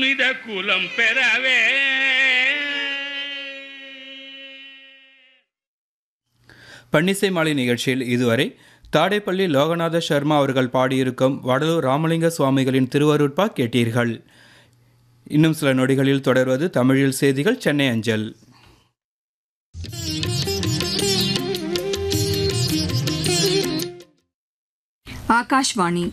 புனித குலம் பெறவே பன்னிசை மாலை நிகழ்ச்சியில் இதுவரை தாடேப்பள்ளி லோகநாத சர்மா அவர்கள் பாடியிருக்கும் வடலூர் ராமலிங்க சுவாமிகளின் திருவருட்பா கேட்டீர்கள் இன்னும் சில நொடிகளில் தொடர்வது தமிழில் செய்திகள் சென்னை அஞ்சல் ஆகாஷ்வாணி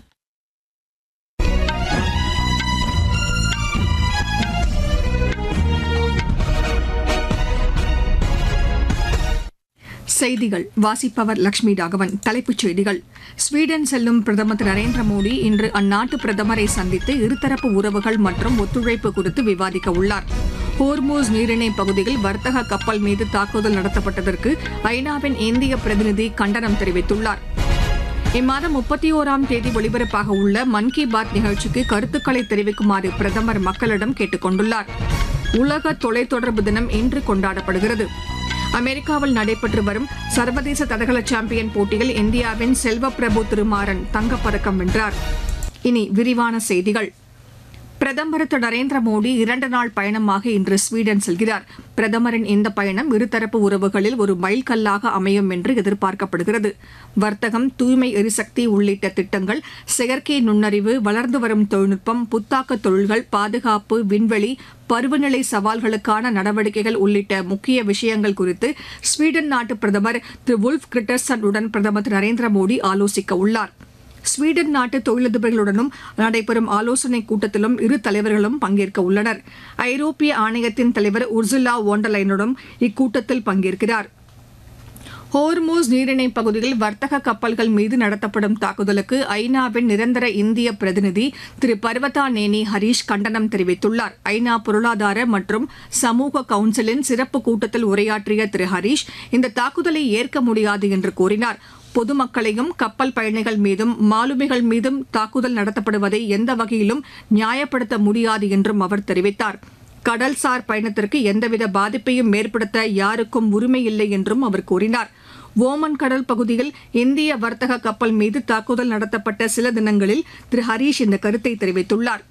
செய்திகள் வாசிப்பவர் லட்சுமி ராகவன் தலைப்புச் செய்திகள் ஸ்வீடன் செல்லும் பிரதமர் திரு நரேந்திர மோடி இன்று அந்நாட்டு பிரதமரை சந்தித்து இருதரப்பு உறவுகள் மற்றும் ஒத்துழைப்பு குறித்து விவாதிக்க உள்ளார் ஹோர்மூஸ் நீரிணை பகுதியில் வர்த்தக கப்பல் மீது தாக்குதல் நடத்தப்பட்டதற்கு ஐநாவின் இந்திய பிரதிநிதி கண்டனம் தெரிவித்துள்ளார் இம்மாதம் முப்பத்தி ஓராம் தேதி ஒலிபரப்பாக உள்ள மன் கி பாத் நிகழ்ச்சிக்கு கருத்துக்களை தெரிவிக்குமாறு பிரதமர் மக்களிடம் கேட்டுக் கொண்டுள்ளார் உலக தொலைத்தொடர்பு தினம் இன்று கொண்டாடப்படுகிறது அமெரிக்காவில் நடைபெற்று வரும் சர்வதேச தடகள சாம்பியன் போட்டியில் இந்தியாவின் செல்வப்பிரபு திருமாறன் தங்கப்பதக்கம் வென்றார் இனி விரிவான செய்திகள் பிரதமர் திரு நரேந்திர மோடி இரண்டு நாள் பயணமாக இன்று ஸ்வீடன் செல்கிறார் பிரதமரின் இந்த பயணம் இருதரப்பு உறவுகளில் ஒரு மைல்கல்லாக அமையும் என்று எதிர்பார்க்கப்படுகிறது வர்த்தகம் தூய்மை எரிசக்தி உள்ளிட்ட திட்டங்கள் செயற்கை நுண்ணறிவு வளர்ந்து வரும் தொழில்நுட்பம் புத்தாக்க தொழில்கள் பாதுகாப்பு விண்வெளி பருவநிலை சவால்களுக்கான நடவடிக்கைகள் உள்ளிட்ட முக்கிய விஷயங்கள் குறித்து ஸ்வீடன் நாட்டு பிரதமர் திரு வுல்ஃப் கிரிட்டர்சன் உடன் பிரதமர் திரு நரேந்திர மோடி ஆலோசிக்க உள்ளார் ஸ்வீடன் நாட்டு தொழிலதிபர்களுடனும் நடைபெறும் ஆலோசனைக் கூட்டத்திலும் இரு தலைவர்களும் பங்கேற்க உள்ளனர் ஐரோப்பிய ஆணையத்தின் தலைவர் உர்சுலா ஓண்டலைனுடன் இக்கூட்டத்தில் பங்கேற்கிறார் ஹோர்மூஸ் நீரிணை பகுதியில் வர்த்தக கப்பல்கள் மீது நடத்தப்படும் தாக்குதலுக்கு ஐநாவின் நிரந்தர இந்திய பிரதிநிதி திரு பர்வதா நேனி ஹரீஷ் கண்டனம் தெரிவித்துள்ளார் ஐநா பொருளாதார மற்றும் சமூக கவுன்சிலின் சிறப்பு கூட்டத்தில் உரையாற்றிய திரு ஹரீஷ் இந்த தாக்குதலை ஏற்க முடியாது என்று கூறினார் பொதுமக்களையும் கப்பல் பயணிகள் மீதும் மாலுமிகள் மீதும் தாக்குதல் நடத்தப்படுவதை எந்த வகையிலும் நியாயப்படுத்த முடியாது என்றும் அவர் தெரிவித்தார் கடல்சார் பயணத்திற்கு எந்தவித பாதிப்பையும் ஏற்படுத்த யாருக்கும் உரிமை இல்லை என்றும் அவர் கூறினார் ஓமன் கடல் பகுதியில் இந்திய வர்த்தக கப்பல் மீது தாக்குதல் நடத்தப்பட்ட சில தினங்களில் திரு ஹரீஷ் இந்த கருத்தை தெரிவித்துள்ளார்